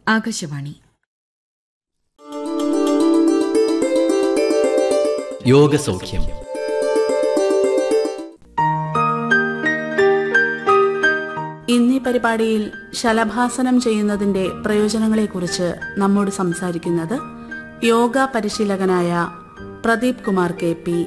ആകാശവാണി യോഗസൗഖ്യം ഇന്നീ പരിപാടിയിൽ ശലഭാസനം ചെയ്യുന്നതിന്റെ പ്രയോജനങ്ങളെക്കുറിച്ച് നമ്മോട് സംസാരിക്കുന്നത് യോഗ പരിശീലകനായ പ്രദീപ് കുമാർ കെ പി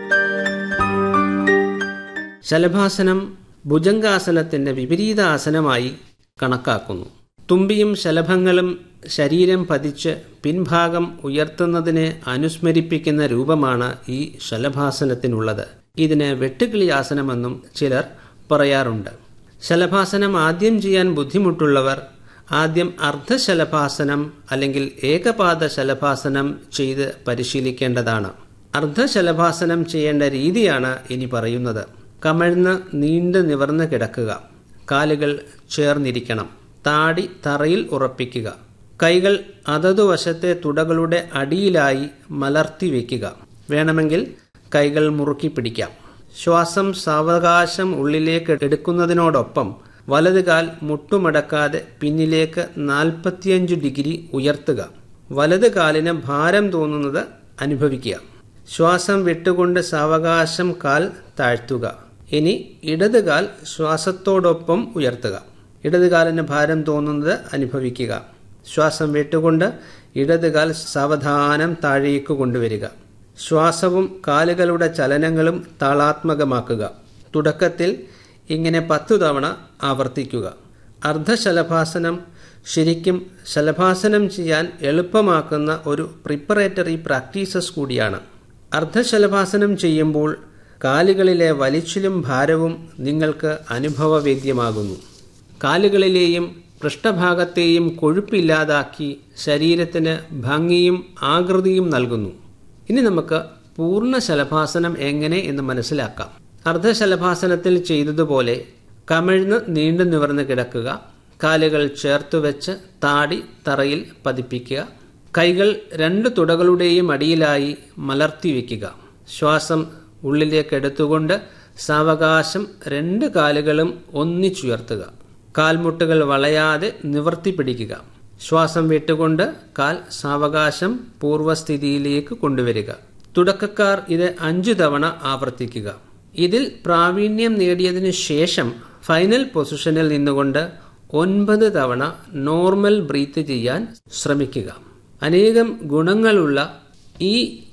ശലഭാസനം ഭുജംഗാസനത്തിന്റെ വിപരീത ആസനമായി കണക്കാക്കുന്നു തുമ്പിയും ശലഭങ്ങളും ശരീരം പതിച്ച് പിൻഭാഗം ഉയർത്തുന്നതിനെ അനുസ്മരിപ്പിക്കുന്ന രൂപമാണ് ഈ ശലഭാസനത്തിനുള്ളത് ഇതിന് വെട്ടുകിളി ആസനമെന്നും ചിലർ പറയാറുണ്ട് ശലഭാസനം ആദ്യം ചെയ്യാൻ ബുദ്ധിമുട്ടുള്ളവർ ആദ്യം അർദ്ധശലഭാസനം അല്ലെങ്കിൽ ഏകപാദ ശലഭാസനം ചെയ്ത് പരിശീലിക്കേണ്ടതാണ് അർദ്ധശലഭാസനം ചെയ്യേണ്ട രീതിയാണ് ഇനി പറയുന്നത് കമഴ്ന്ന് നീണ്ടു നിവർന്ന് കിടക്കുക കാലുകൾ ചേർന്നിരിക്കണം താടി തറയിൽ ഉറപ്പിക്കുക കൈകൾ അതതു വശത്തെ തുടകളുടെ അടിയിലായി മലർത്തി വയ്ക്കുക വേണമെങ്കിൽ കൈകൾ മുറുക്കി പിടിക്കാം ശ്വാസം സാവകാശം ഉള്ളിലേക്ക് എടുക്കുന്നതിനോടൊപ്പം വലത് കാൽ മുട്ടുമടക്കാതെ പിന്നിലേക്ക് നാൽപ്പത്തിയഞ്ച് ഡിഗ്രി ഉയർത്തുക വലത് കാലിന് ഭാരം തോന്നുന്നത് അനുഭവിക്കുക ശ്വാസം വിട്ടുകൊണ്ട് സാവകാശം കാൽ താഴ്ത്തുക ഇനി ഇടത് കാൽ ശ്വാസത്തോടൊപ്പം ഉയർത്തുക ഇടത് കാലിന് ഭാരം തോന്നുന്നത് അനുഭവിക്കുക ശ്വാസം വിട്ടുകൊണ്ട് ഇടത് കാൽ സാവധാനം താഴേക്ക് കൊണ്ടുവരിക ശ്വാസവും കാലുകളുടെ ചലനങ്ങളും താളാത്മകമാക്കുക തുടക്കത്തിൽ ഇങ്ങനെ പത്തു തവണ ആവർത്തിക്കുക അർദ്ധശലഭാസനം ശരിക്കും ശലഭാസനം ചെയ്യാൻ എളുപ്പമാക്കുന്ന ഒരു പ്രിപ്പറേറ്ററി പ്രാക്ടീസസ് കൂടിയാണ് അർദ്ധശലഭാസനം ചെയ്യുമ്പോൾ കാലുകളിലെ വലിച്ചിലും ഭാരവും നിങ്ങൾക്ക് അനുഭവവേദ്യമാകുന്നു കാലുകളിലെയും പൃഷ്ഠഭാഗത്തെയും കൊഴുപ്പില്ലാതാക്കി ശരീരത്തിന് ഭംഗിയും ആകൃതിയും നൽകുന്നു ഇനി നമുക്ക് പൂർണ്ണ ശലഭാസനം എങ്ങനെ എന്ന് മനസ്സിലാക്കാം അർദ്ധശലഭാസനത്തിൽ ചെയ്തതുപോലെ കമിഴ്ന്ന് നീണ്ടു നിവർന്ന് കിടക്കുക കാലുകൾ ചേർത്തു വെച്ച് താടി തറയിൽ പതിപ്പിക്കുക കൈകൾ രണ്ട് തുടകളുടെയും അടിയിലായി മലർത്തി വയ്ക്കുക ശ്വാസം ഉള്ളിലേക്ക് എടുത്തുകൊണ്ട് സാവകാശം രണ്ട് കാലുകളും ഒന്നിച്ചുയർത്തുക കാൽമുട്ടുകൾ വളയാതെ നിവർത്തി പിടിക്കുക ശ്വാസം വിട്ടുകൊണ്ട് കാൽ സാവകാശം പൂർവ്വസ്ഥിതിയിലേക്ക് കൊണ്ടുവരിക തുടക്കക്കാർ ഇത് അഞ്ചു തവണ ആവർത്തിക്കുക ഇതിൽ പ്രാവീണ്യം നേടിയതിനു ശേഷം ഫൈനൽ പൊസിഷനിൽ നിന്നുകൊണ്ട് ഒൻപത് തവണ നോർമൽ ബ്രീത്ത് ചെയ്യാൻ ശ്രമിക്കുക അനേകം ഗുണങ്ങളുള്ള ഈ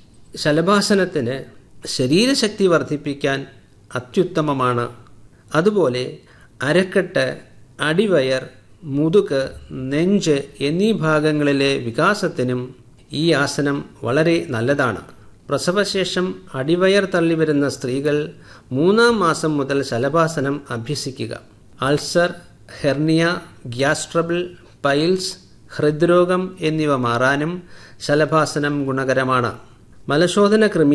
ശലഭാസനത്തിന് ശരീരശക്തി വർദ്ധിപ്പിക്കാൻ അത്യുത്തമമാണ് അതുപോലെ അരക്കെട്ട് അടിവയർ മുതുക് നെഞ്ച് എന്നീ ഭാഗങ്ങളിലെ വികാസത്തിനും ഈ ആസനം വളരെ നല്ലതാണ് പ്രസവശേഷം അടിവയർ തള്ളിവരുന്ന സ്ത്രീകൾ മൂന്നാം മാസം മുതൽ ശലഭാസനം അഭ്യസിക്കുക ulcer hernia gas trouble piles ഹൃദ്രോഗം എന്നിവ മാറാനും ശലഭാസനം ഗുണകരമാണ് മലശോധന ക്രമീ